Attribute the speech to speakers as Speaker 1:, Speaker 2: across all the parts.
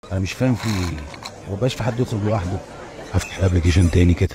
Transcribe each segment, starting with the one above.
Speaker 1: انا مش فاهم في ايه هو مبقاش في حد يخرج لوحده هفتح الابلكيشن تاني كده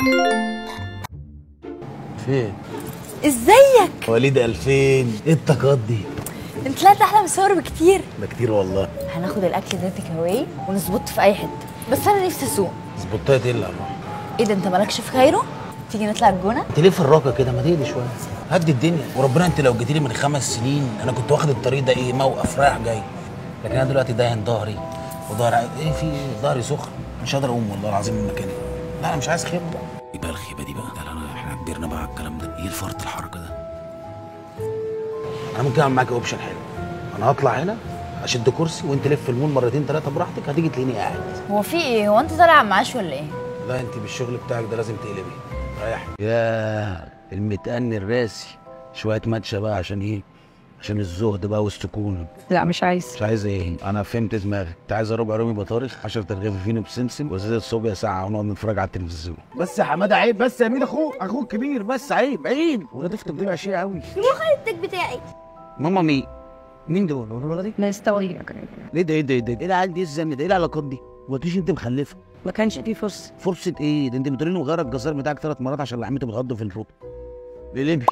Speaker 2: فين
Speaker 3: ازيك
Speaker 2: وليد 2000 ايه الطاقات دي
Speaker 3: انت طلعت احلى من الصور بكتير
Speaker 2: ده كتير والله
Speaker 3: هناخد الاكل ده تيك اواي ونظبطه في اي حته بس انا نفسي اسوق
Speaker 2: ظبطتها ايه اللي هروح
Speaker 3: ايه ده انت مالكش في كايرو تيجي نطلع الجونه
Speaker 2: انت ليه في الراقه كده ما تهدي شويه هدي الدنيا وربنا انت لو جيت لي من خمس سنين انا كنت واخد الطريق ده ايه موقف رايح جاي لكن انا دلوقتي داهن ظهري وظهري ايه في إيه؟ ظهري سخن مش قادر اقوم والله العظيم من مكاني لا انا مش عايز خيبه
Speaker 1: ايه بقى الخيبه دي بقى ده انا احنا كبرنا بقى على الكلام ده ايه الفرط الحركه ده
Speaker 2: انا ممكن اعمل معاك اوبشن حلو انا هطلع هنا اشد كرسي وانت لف المول مرتين ثلاثه براحتك هتيجي تلاقيني قاعد
Speaker 3: هو في ايه هو انت طالع على المعاش ولا ايه
Speaker 2: لا انت بالشغل بتاعك ده لازم تقلبي ريح يا المتأن الراسي شويه ماتشة بقى عشان ايه عشان الزهد بقى والسكون
Speaker 4: لا مش عايز
Speaker 2: مش عايز ايه انا فهمت دماغك انت عايز ربع رومي بطارخ 10 ترغيف فينو بسمسم وزيت الصوبيا ساعه ونقعد نتفرج على التلفزيون بس يا حماده عيب بس يا مين اخوك اخوك كبير بس عيب عيب ولادك تبقى عشيه قوي
Speaker 3: التك بتاعي
Speaker 2: ماما مين مين دول الولاد دي
Speaker 4: لا يستوي
Speaker 2: ليه ده ايه ده ايه ده ايه العيال دي الزن ده ايه العلاقات دي ما تقوليش انت مخلفه
Speaker 4: ما كانش في فرصه
Speaker 2: فرصه ايه ده انت بتقولي له غير الجزار بتاعك ثلاث مرات عشان لحمته بتغض في الفوق بيلمي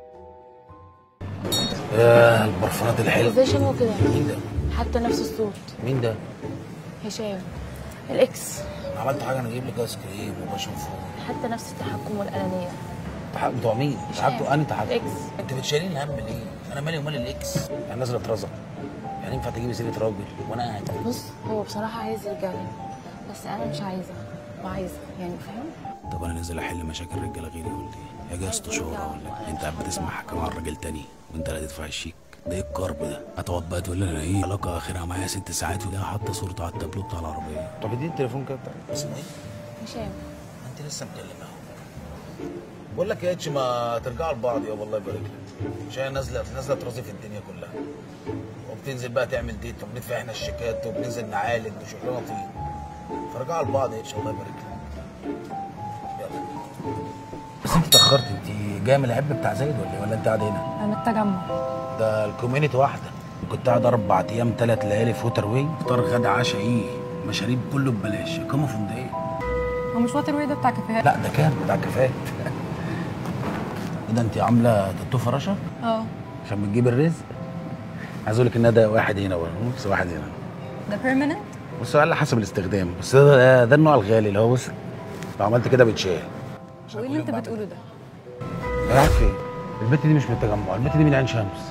Speaker 2: يا البرفانات الحلوه
Speaker 5: ازاي شبهه كده
Speaker 2: مين ده
Speaker 5: حتى نفس الصوت
Speaker 2: مين ده
Speaker 5: هشام الاكس
Speaker 2: عملت حاجه انا اجيب لك ايس كريم وبشوف
Speaker 5: حتى نفس التحكم والانانيه
Speaker 2: تحقق بتوع مين؟ تحقق انا تحقق
Speaker 5: اكس
Speaker 2: انت بتشيلين الهم ليه؟ انا مالي ومال الاكس يعني نازله اترزق يعني ينفع تجيبي سيره راجل وانا قاعد
Speaker 5: بص هو بصراحه عايز يرجع لي بس انا مش عايزه وعايزه يعني فاهم
Speaker 1: طب انا نازل احل مشاكل رجاله غيري ولا ايه؟ يا جاي استشاره ولا إيه؟ انت قاعد بتسمع حكام عن راجل تاني وانت لا تدفع الشيك ده ايه الكرب ده؟ هتقعد بقى تقول لي انا ايه علاقه اخرها معايا ست ساعات وده حاطه صورته على التابلو بتاع العربيه
Speaker 2: طب اديني التليفون كده بتاعك اسمه ايه؟
Speaker 5: هشام
Speaker 2: انت لسه مكلمها بقول لك يا اتش ما ترجعوا لبعض يا والله يبارك لك عشان نازله نازله ترازي في الدنيا كلها وبتنزل بقى تعمل ديت وبندفع احنا الشيكات وبننزل نعالج وشغلنا طين فرجعوا لبعض يا اتش الله يبارك لك يلا بس انت اتاخرت انت جايه من العب بتاع زايد ولا ايه ولا انت قاعد هنا؟
Speaker 4: انا التجمع
Speaker 2: ده الكوميونتي واحده كنت قاعد اربع ايام ثلاث ليالي في ووتر واي فطار غدا عشاء ايه مشاريب كله ببلاش اقامه فندقيه
Speaker 4: هو مش واتر واي ده بتاع كافيهات
Speaker 2: لا ده كان بتاع كفايات ايه ده انت عامله تاتو فراشه
Speaker 4: اه
Speaker 2: عشان بتجيب الرزق عايز اقول لك ان ده واحد هنا بس واحد هنا
Speaker 4: ده بيرمننت
Speaker 2: بص على حسب الاستخدام بس ده, ده النوع الغالي اللي هو بص لو عملت كده بيتشال
Speaker 4: وايه اللي انت بتقوله ده
Speaker 2: رايح فين؟ البت دي مش من التجمع البت دي من عين شمس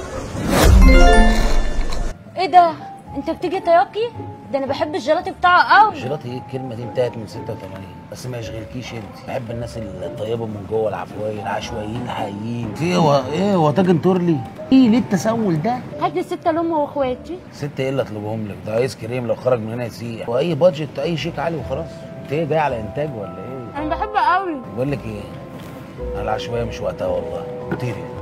Speaker 5: ايه ده انت بتيجي تياكي ده انا بحب الجيلاتي بتاعه قوي
Speaker 2: الجيلاتي ايه الكلمه دي انتهت من 86 بس ما يشغلكيش انت بحب الناس الطيبه من جوه العفويه العشوائيين الحقيقيين في هو ايه هو تاجن تورلي ايه ليه التسول ده
Speaker 5: هات لي ستة لامي واخواتي
Speaker 2: ست ايه اللي اطلبهم لك ده ايس كريم لو خرج من هنا يسيح واي بادجت اي شيك عالي وخلاص انت ايه جاي على انتاج ولا ايه
Speaker 5: انا بحب قوي
Speaker 2: بقول لك ايه انا العشوائيه مش وقتها والله طيري